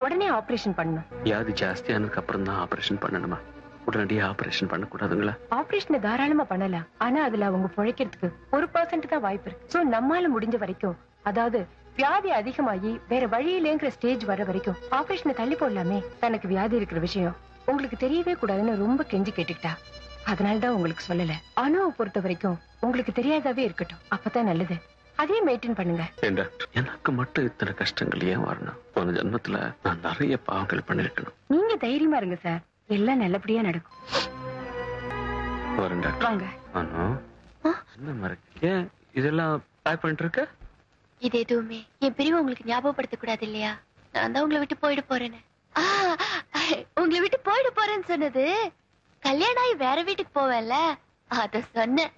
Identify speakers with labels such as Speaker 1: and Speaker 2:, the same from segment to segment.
Speaker 1: உடனே ஆபரேஷன் பண்ணணும்
Speaker 2: வியாதி ஜாஸ்தியானதுக்கு அப்புறம் தான் ஆபரேஷன் பண்ணணுமா உடனடியா ஆபரேஷன் பண்ணக்கூடாதுங்களா
Speaker 1: ஆபரேஷனை தாராளமா பண்ணலாம் ஆனா அதுல அவங்க பிழைக்கிறதுக்கு ஒரு பர்சன்ட் தான் வாய்ப்பு இருக்கு சோ நம்மால முடிஞ்ச வரைக்கும் அதாவது வியாதி அதிகமாகி வேற வழியிலேங்கிற ஸ்டேஜ் வர வரைக்கும் ஆபரேஷனை தள்ளி போடலாமே தனக்கு வியாதி இருக்கிற விஷயம் உங்களுக்கு தெரியவே கூடாதுன்னு ரொம்ப கெஞ்சி கேட்டுக்கிட்டா அதனாலதான் உங்களுக்கு சொல்லல அணுவை பொறுத்த வரைக்கும் உங்களுக்கு தெரியாதாவே இருக்கட்டும் அப்பதான் நல்லது அதே மெயின்டைன் பண்ணுங்க
Speaker 2: ஏன் டாக்டர் எனக்கு மட்டும் இத்தனை கஷ்டங்கள் ஏன் வரணும் போன ஜென்மத்துல நான் நிறைய பாவங்கள் பண்ணிருக்கணும்
Speaker 1: நீங்க தைரியமா இருங்க சார் எல்லாம் நல்லபடியா நடக்கும்
Speaker 2: வரேன் டாக்டர்
Speaker 1: வாங்க
Speaker 2: ஆனோ என்ன மறக்க ஏன் இதெல்லாம் பேக் பண்ணிட்டு இருக்க
Speaker 3: இது எதுவுமே என் பிரிவு உங்களுக்கு ஞாபகப்படுத்த கூடாது இல்லையா நான் தான் உங்களை விட்டு போயிட போறேன்னு ஆ, உங்களை விட்டு போயிட போறேன்னு சொன்னது கல்யாணம் ஆகி வேற வீட்டுக்கு போவேன்ல அத சொன்னேன்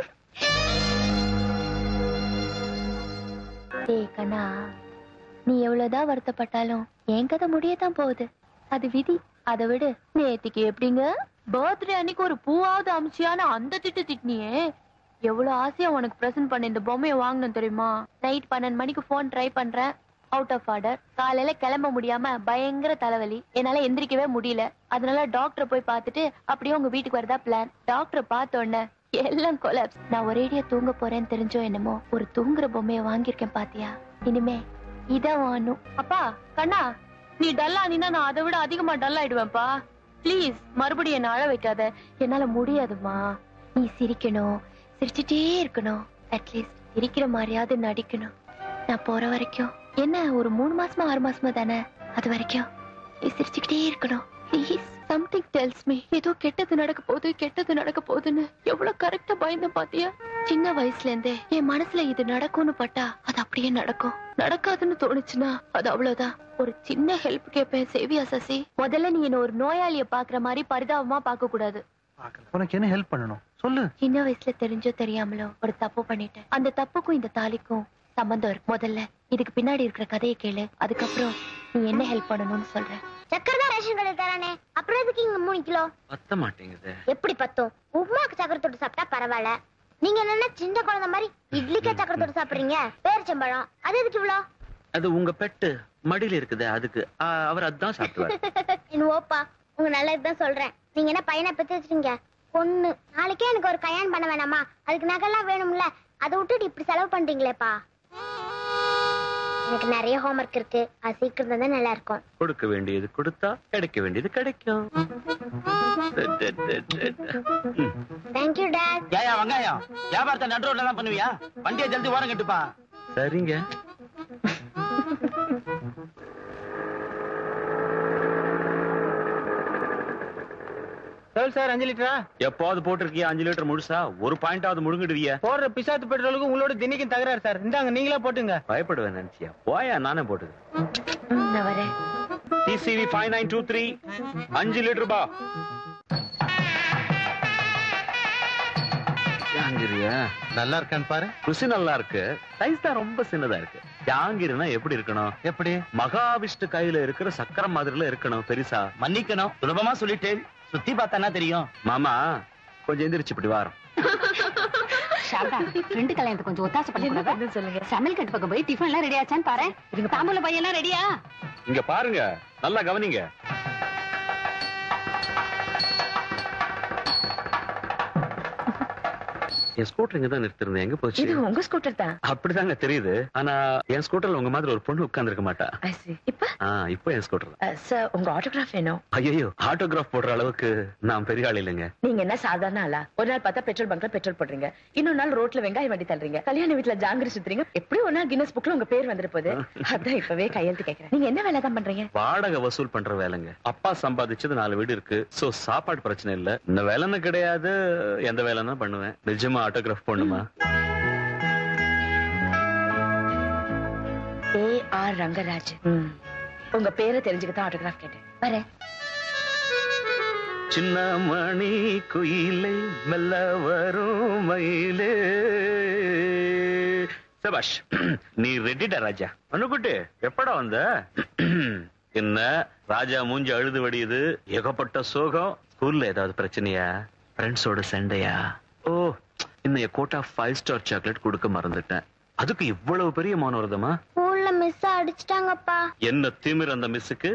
Speaker 3: டேய் கண்ணா நீ எவ்வளவுதான் வருத்தப்பட்டாலும் என் கதை முடியத்தான் போகுது அது விதி அதை விடு நேத்திக்கு எப்படிங்க பர்த்டே அன்னைக்கு ஒரு பூவாவது அமிச்சியான அந்த திட்டு திட்டினியே எவ்வளவு ஆசையா உனக்கு பிரசன்ட் பண்ண இந்த பொம்மையை வாங்கணும் தெரியுமா நைட் பன்னெண்டு மணிக்கு போன் ட்ரை பண்றேன் அவுட் ஆஃப் ஆர்டர் காலையில கிளம்ப முடியாம பயங்கர தலைவலி என்னால எந்திரிக்கவே முடியல அதனால டாக்டர் போய் பார்த்துட்டு அப்படியே உங்க வீட்டுக்கு வரதா பிளான் டாக்டர் பார்த்த உடனே எல்லாம் கொலாப்ஸ் நான் ஒரேடியா தூங்க போறேன்னு தெரிஞ்சோ என்னமோ ஒரு தூங்குற பொம்மையை வாங்கியிருக்கேன் பாத்தியா இனிமே இதான் வாங்கணும் அப்பா கண்ணா நீ டல்லா நீனா நான் அதை விட அதிகமா டல் ஆயிடுவேன்ப்பா ப்ளீஸ் மறுபடியும் என்ன அழ வைக்காத என்னால முடியாதுமா நீ சிரிக்கணும் சிரிச்சுட்டே இருக்கணும் அட்லீஸ்ட் சிரிக்கிற மாதிரியாவது நடிக்கணும் நான் போற வரைக்கும் என்ன ஒரு மூணு மாசமா ஆறு மாசமா தானே அது வரைக்கும் நீ சிரிச்சுக்கிட்டே இருக்கணும் ப்ளீஸ் சம்திங் டெல்ஸ் மீ ஏதோ கெட்டது நடக்க போகுது கெட்டது நடக்க போகுதுன்னு எவ்வளவு கரெக்டா பயந்து பாத்தியா சின்ன வயசுல இருந்தே என் மனசுல இது நடக்கும்னு பட்டா அது அப்படியே நடக்கும் நடக்காதுன்னு தோணுச்சுன்னா அது அவ்வளவுதான் ஒரு சின்ன ஹெல்ப் கேட்பேன் சேவியா சசி முதல்ல நீ என்ன ஒரு நோயாளிய பாக்குற மாதிரி பரிதாபமா பார்க்க கூடாது
Speaker 4: உனக்கு என்ன ஹெல்ப் பண்ணணும் சொல்லு
Speaker 3: சின்ன வயசுல தெரிஞ்சோ தெரியாமலோ ஒரு தப்பு பண்ணிட்டேன் அந்த தப்புக்கும் இந்த தாலிக்கும் சம்பந்தம் இருக்கு முதல்ல இதுக்கு பின்னாடி இருக்கிற கதையை கேளு அதுக்கப்புறம் நீ என்ன ஹெல்ப் பண்ணணும்னு சொல்றேன்
Speaker 5: சக்கரை தான் ரேஷன் கடையில் தரானே அப்புறம் எதுக்கு இங்க மூணு கிலோ
Speaker 2: பத்த மாட்டேங்குது
Speaker 5: எப்படி பத்தும் உப்புமாக்கு சக்கரை தொட்டு சாப்பிட்டா பரவாயில்ல நீங்க என்னன்னா சின்ன குழந்தை மாதிரி இட்லிக்கே சக்கரை தொட்டு சாப்பிடுறீங்க பேரிச்சம்பழம் அது எதுக்கு இவ்வளோ
Speaker 2: அது உங்க பெட்டு மடியில இருக்குது அதுக்கு ஆ, அவர் அதான் சாப்பிடுவார்
Speaker 5: என் ஓப்பா உங்க நல்லதுதான் சொல்றேன் நீங்க என்ன பையனை பெத்து வச்சிருக்கீங்க பொண்ணு நாளைக்கே எனக்கு ஒரு கல்யாணம் பண்ண வேணாமா அதுக்கு நகைலாம் வேணும்ல அதை விட்டுட்டு இப்படி செலவு பண்றீங்களேப்பா எனக்கு நிறைய ஹோம்ஒர்க் இருக்கு அது சீக்கிரம் தான் நல்லா இருக்கும்
Speaker 2: கொடுக்க வேண்டியது கொடுத்தா கிடைக்க வேண்டியது கிடைக்கும்
Speaker 5: தேங்க்யூ டாட்
Speaker 4: ஏயா வெங்காயம் வியாபாரத்தை நடு ரோட்ல தான் பண்ணுவியா வண்டியை ஜல்தி ஓரம் கட்டுப்பா
Speaker 2: சரிங்க
Speaker 4: சொல் சார் அஞ்சு லிட்டரா
Speaker 2: எப்பாவது போட்டிருக்கியா அஞ்சு லிட்டர் முழுசா ஒரு பாயிண்டாவது முழுங்கிடுவிய
Speaker 4: போடுற பிசாத்து பெட்ரோலுக்கு உங்களோட தினைக்கும் தகராறு சார் இந்தாங்க நீங்களே போட்டுங்க
Speaker 2: பயப்படுவேன் நினைச்சியா போயா நானே போட்டுது
Speaker 3: நான் வரேன்
Speaker 2: T C V five nine two three அஞ்சு லிட்டர் பா ஜாங்கிரியா
Speaker 4: நல்லா இருக்கான்னு பாரு
Speaker 2: ருசி நல்லா இருக்கு சைஸ் தான் ரொம்ப சின்னதா இருக்கு ஜாங்கிரினா எப்படி இருக்கணும்
Speaker 4: எப்படி
Speaker 2: மகாவிஷ்ணு கையில இருக்கிற சக்கரம் மாதிரில இருக்கணும் பெருசா
Speaker 4: மன்னிக்கணும் சுலபமா சொல்லிட்டேன் சுத்தி பார்த்தானா தெரியும்
Speaker 2: மாமா கொஞ்சம் எந்திரிச்சு இப்படி வாரம்
Speaker 6: சாரதா ஃப்ரெண்டு கல்யாணத்துக்கு கொஞ்சம் ஒத்தாசை பண்ணி சொல்லுங்க சமையல் கட்டு பக்கம் போய் டிஃபன் எல்லாம் ரெடி ஆச்சான்னு பாரு இதுங்க தாம்பூல பையன் எல்லாம் ரெடியா
Speaker 2: இங்க பாருங்க நல்லா கவனிங்க என் ஸ்கூட்டர் இங்க தான் நிறுத்திருந்தேன் எங்க போச்சு
Speaker 1: இது உங்க ஸ்கூட்டர் தான்
Speaker 2: அப்படிதாங்க தெரியுது ஆனா என் ஸ்கூட்டர்ல உங்க மாதிரி ஒரு பொண்ணு உட்கார்ந்து இருக்க மாட்டா
Speaker 1: I see. இப்ப
Speaker 2: ஆ இப்போ என் ஸ்கூட்டர் தான்
Speaker 1: சார் உங்க ஆட்டோகிராஃப் வேணும்
Speaker 2: ஐயோ ஆட்டோகிராஃப் போடுற அளவுக்கு நான் பெரிய ஆள் இல்லைங்க
Speaker 1: நீங்க என்ன சாதாரண ஆளா ஒரு நாள் பார்த்தா பெட்ரோல் பங்க்ல பெட்ரோல் போடுறீங்க இன்னொரு நாள் ரோட்ல வெங்காயம் வண்டி தள்ளுறீங்க கல்யாண வீட்டுல ஜாங்கிரி சுத்துறீங்க எப்படி ஒரு நாள் கின்னஸ் புக்ல உங்க பேர் வந்துட்டு போகுது அதான் இப்பவே கையெழுத்து கேக்குறேன் நீங்க என்ன வேலை தான் பண்றீங்க
Speaker 2: வாடகை வசூல் பண்ற வேலைங்க அப்பா சம்பாதிச்சது நாலு வீடு இருக்கு சோ சாப்பாடு பிரச்சனை இல்ல இந்த வேலைன்னு கிடையாது எந்த வேலைன்னா பண்ணுவேன் நிஜமா ஆட்டோகிராஃப் பண்ணுமா
Speaker 1: ஏ ஆர் ரங்கராஜ் உங்க பேரை தெரிஞ்சுக்க தான் ஆட்டோகிராஃப் கேட்டேன் வரேன்
Speaker 2: சின்ன மணி குயிலை மெல்ல வரும் மயிலே சபாஷ் நீ ரெடிடா ராஜா அண்ணுக்குட்டி எப்படா வந்த என்ன ராஜா மூஞ்சி அழுது வடியுது ஏகப்பட்ட சோகம் ஸ்கூல்ல ஏதாவது பிரச்சனையா ஃப்ரெண்ட்ஸோட சண்டையா ஓ இன்னைய கோட்டா ஃபைவ் ஸ்டார் சாக்லேட் கொடுக்க மறந்துட்டேன் அதுக்கு இவ்வளவு பெரிய மௌன வருதமா
Speaker 5: ஸ்கூல்ல மிஸ் அடிச்சிட்டாங்கப்பா
Speaker 2: என்ன திமிர் அந்த மிஸ்ஸுக்கு